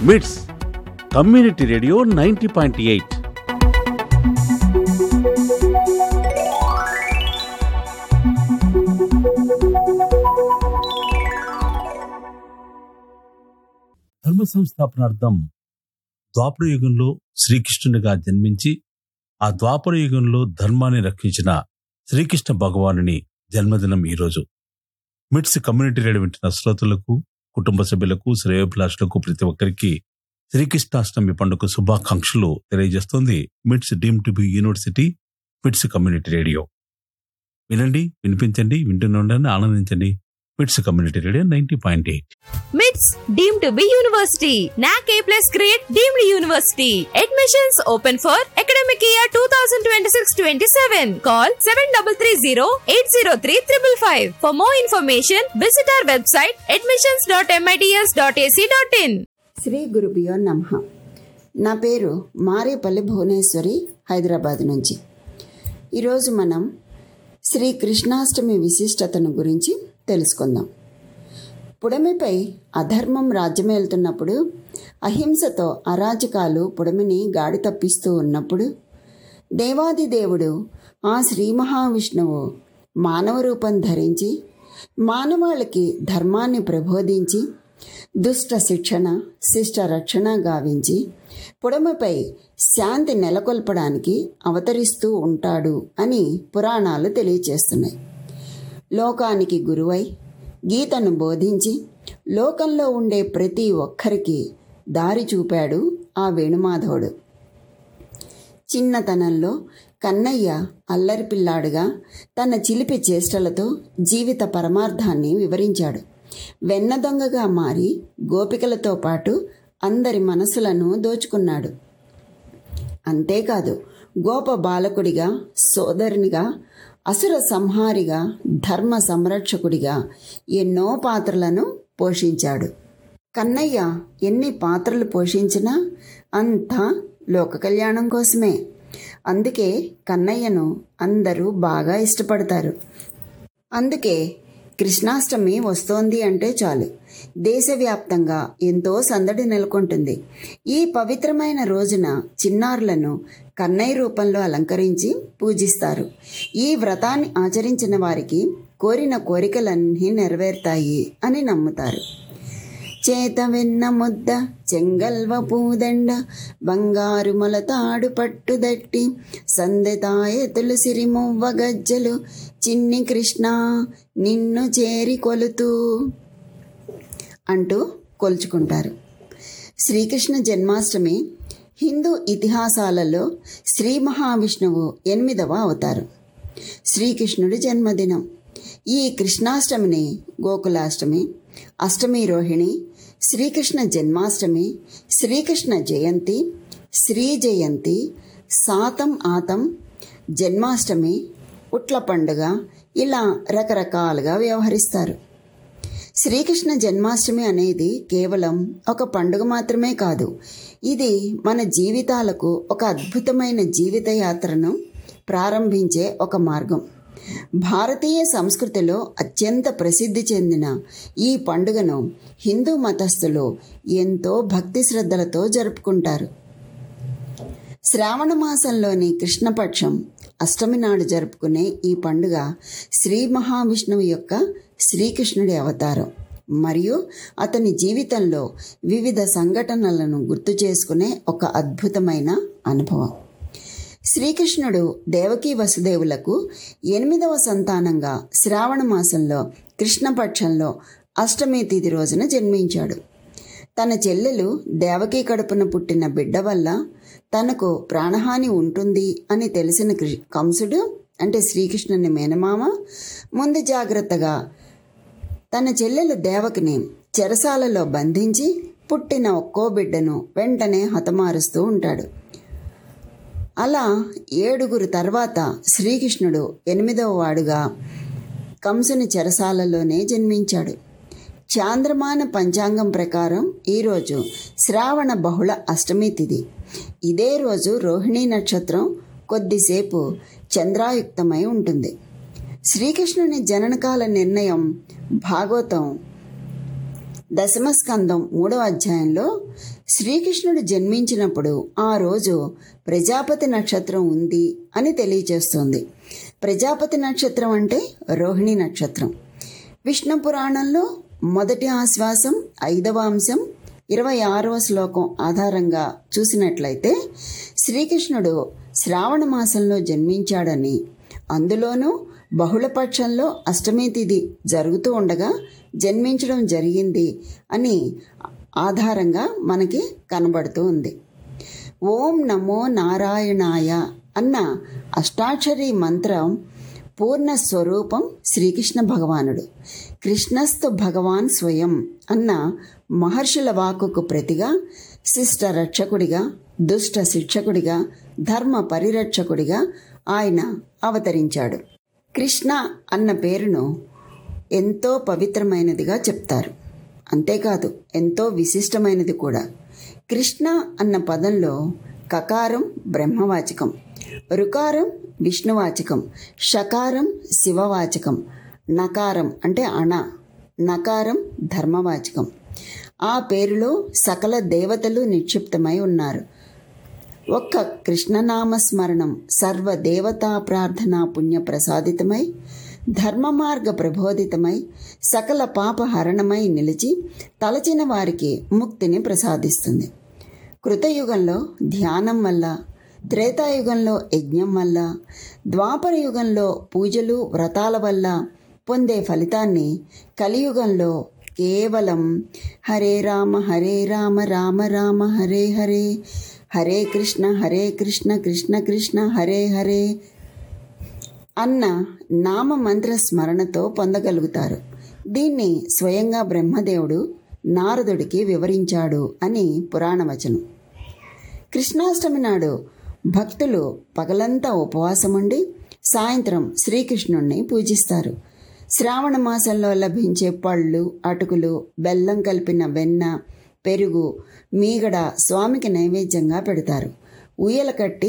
మిట్స్ community radio ninety point eight ధర్మ సంస్థాపనార్థం ద్వాపర యుగంలో శ్రీకృష్ణునిగా జన్మించి ఆ ద్వాపర యుగంలో ధర్మాన్ని రక్షించిన శ్రీకృష్ణ భగవానుని జన్మదినం ఈరోజు మిట్స్ కమ్యూనిటీ రేడియో వింటున్న శ్రోతలకు కుటుంబ సభ్యులకు శ్రేయోభిలాషులకు ప్రతి ఒక్కరికి శ్రీకృష్ణాష్టమి పండుగ శుభాకాంక్షలు తెలియజేస్తోంది MITS deem to be university MITS community radio వినండి వినిపించండి వింటూనే ఉండండి ఆనందించండి MITS community radio ninety point eight MITS deem to be university NAAC A plus grade deemed university admissions open for academic year two thousand twenty six twenty seven call seven double three zero eight zero three triple five for more information visit our website admissions dot MITS dot ac dot in శ్రీ గురుభ్యో నమ నా పేరు మారేపల్లి భువనేశ్వరి హైదరాబాద్ నుంచి ఈరోజు మనం శ్రీ కృష్ణాష్టమి విశిష్టతను గురించి తెలుసుకుందాం పుడమిపై అధర్మం రాజ్యమేలుతున్నప్పుడు అహింసతో అరాచకాలు పుడమిని గాడి తప్పిస్తూ ఉన్నప్పుడు దేవాది దేవుడు ఆ శ్రీ మహావిష్ణువు మానవ రూపం ధరించి మానవాళికి ధర్మాన్ని ప్రబోధించి దుష్ట శిక్షణ శిష్ట రక్షణ గావించి పుడమిపై శాంతి నెలకొల్పడానికి అవతరిస్తూ ఉంటాడు అని పురాణాలు తెలియచేస్తున్నాయి లోకానికి గురువై గీతను బోధించి లోకంలో ఉండే ప్రతి ఒక్కరికి దారి చూపాడు ఆ వేణుమాధవుడు చిన్నతనంలో కన్నయ్య అల్లరి పిల్లాడుగా తన చిలిపి చేష్టలతో జీవిత పరమార్థాన్ని వివరించాడు వెన్న దొంగగా మారి గోపికలతో పాటు అందరి మనసులను దోచుకున్నాడు అంతేకాదు గోప బాలకుడిగా సోదరునిగా అసుర సంహారిగా ధర్మ సంరక్షకుడిగా ఎన్నో పాత్రలను పోషించాడు కన్నయ్య ఎన్ని పాత్రలు పోషించినా అంతా లోక కళ్యాణం కోసమే అందుకే కన్నయ్యను అందరూ బాగా ఇష్టపడతారు అందుకే కృష్ణాష్టమి వస్తోంది అంటే చాలు దేశవ్యాప్తంగా ఎంతో సందడి నెలకొంటుంది ఈ పవిత్రమైన రోజున చిన్నారులను కన్నయ్య రూపంలో అలంకరించి పూజిస్తారు ఈ వ్రతాన్ని ఆచరించిన వారికి కోరిన కోరికలన్నీ నెరవేరుతాయి అని నమ్ముతారు చేత వెన్న ముద్ద చెంగల్వ పూదండ బంగారు మొలతాడు పట్టుదట్టి సందెతాయ తులసిరి మువ్వ గజ్జలు చిన్ని కృష్ణ నిన్ను చేరి కొలుతూ అంటూ కొలుచుకుంటారు శ్రీకృష్ణ జన్మాష్టమి హిందూ ఇతిహాసాలలో శ్రీ మహావిష్ణువు ఎనిమిదవ అవతారం శ్రీకృష్ణుడి జన్మదినం ఈ కృష్ణాష్టమిని గోకులాష్టమి అష్టమి రోహిణి శ్రీకృష్ణ జన్మాష్టమి శ్రీకృష్ణ జయంతి శ్రీ జయంతి సాతం ఆతం జన్మాష్టమి ఉట్ల పండుగ ఇలా రకరకాలుగా వ్యవహరిస్తారు శ్రీకృష్ణ జన్మాష్టమి అనేది కేవలం ఒక పండుగ మాత్రమే కాదు ఇది మన జీవితాలకు ఒక అద్భుతమైన జీవిత యాత్రను ప్రారంభించే ఒక మార్గం భారతీయ సంస్కృతిలో అత్యంత ప్రసిద్ధి చెందిన ఈ పండుగను హిందూ మతస్థులు ఎంతో భక్తి శ్రద్ధలతో జరుపుకుంటారు శ్రావణ మాసంలోని కృష్ణపక్షం అష్టమి నాడు జరుపుకునే ఈ పండుగ శ్రీ మహావిష్ణువు యొక్క శ్రీకృష్ణుడి అవతారం మరియు అతని జీవితంలో వివిధ సంఘటనలను గుర్తు చేసుకునే ఒక అద్భుతమైన అనుభవం శ్రీకృష్ణుడు దేవకీ వసుదేవులకు ఎనిమిదవ సంతానంగా శ్రావణ మాసంలో కృష్ణపక్షంలో అష్టమి తిథి రోజున జన్మించాడు తన చెల్లెలు దేవకీ కడుపున పుట్టిన బిడ్డ వల్ల తనకు ప్రాణహాని ఉంటుంది అని తెలిసిన కంసుడు అంటే శ్రీకృష్ణుని మేనమామ ముందు జాగ్రత్తగా తన చెల్లెలు దేవకిని చెరసాలలో బంధించి పుట్టిన ఒక్కో బిడ్డను వెంటనే హతమారుస్తూ ఉంటాడు అలా ఏడుగురు తర్వాత శ్రీకృష్ణుడు ఎనిమిదవ వాడుగా కంసుని చెరసాలలోనే జన్మించాడు చాంద్రమాన పంచాంగం ప్రకారం ఈరోజు శ్రావణ బహుళ అష్టమి తిథి ఇదే రోజు రోహిణీ నక్షత్రం కొద్దిసేపు చంద్రాయుక్తమై ఉంటుంది శ్రీకృష్ణుని జననకాల నిర్ణయం భాగవతం దశమస్కందం మూడవ అధ్యాయంలో శ్రీకృష్ణుడు జన్మించినప్పుడు ఆ రోజు ప్రజాపతి నక్షత్రం ఉంది అని తెలియజేస్తుంది ప్రజాపతి నక్షత్రం అంటే రోహిణి నక్షత్రం విష్ణు పురాణంలో మొదటి ఆశ్వాసం ఐదవ అంశం ఇరవై ఆరవ శ్లోకం ఆధారంగా చూసినట్లయితే శ్రీకృష్ణుడు శ్రావణ మాసంలో జన్మించాడని అందులోనూ బహుళపక్షంలో అష్టమి తిథి జరుగుతూ ఉండగా జన్మించడం జరిగింది అని ఆధారంగా మనకి కనబడుతూ ఉంది ఓం నమో నారాయణాయ అన్న అష్టాక్షరి మంత్రం పూర్ణ స్వరూపం శ్రీకృష్ణ భగవానుడు కృష్ణస్తు భగవాన్ స్వయం అన్న మహర్షుల వాక్కుకు ప్రతిగా శిష్ట రక్షకుడిగా దుష్ట శిక్షకుడిగా ధర్మ పరిరక్షకుడిగా ఆయన అవతరించాడు కృష్ణ అన్న పేరును ఎంతో పవిత్రమైనదిగా చెప్తారు అంతేకాదు ఎంతో విశిష్టమైనది కూడా కృష్ణ అన్న పదంలో కకారం బ్రహ్మవాచకం రుకారం విష్ణువాచకం షకారం శివవాచకం నకారం అంటే అణ నకారం ధర్మవాచకం ఆ పేరులో సకల దేవతలు నిక్షిప్తమై ఉన్నారు ఒక్క కృష్ణనామ స్మరణం సర్వ దేవతా ప్రార్థన పుణ్య ప్రసాదితమై ధర్మ మార్గ ప్రబోధితమై సకల పాప హరణమై నిలిచి తలచిన వారికి ముక్తిని ప్రసాదిస్తుంది కృతయుగంలో ధ్యానం వల్ల త్రేతాయుగంలో యజ్ఞం వల్ల ద్వాపర యుగంలో పూజలు వ్రతాల వల్ల పొందే ఫలితాన్ని కలియుగంలో కేవలం హరే రామ హరే రామ రామ రామ హరే హరే హరే కృష్ణ హరే కృష్ణ కృష్ణ కృష్ణ హరే హరే అన్న నామ మంత్ర స్మరణతో పొందగలుగుతారు దీన్ని స్వయంగా బ్రహ్మదేవుడు నారదుడికి వివరించాడు అని పురాణవచనం కృష్ణాష్టమి నాడు భక్తులు పగలంతా ఉపవాసం ఉండి సాయంత్రం శ్రీకృష్ణుణ్ణి పూజిస్తారు శ్రావణ మాసంలో లభించే పళ్ళు అటుకులు బెల్లం కలిపిన వెన్న పెరుగు మీగడ స్వామికి నైవేద్యంగా పెడతారు ఊయల కట్టి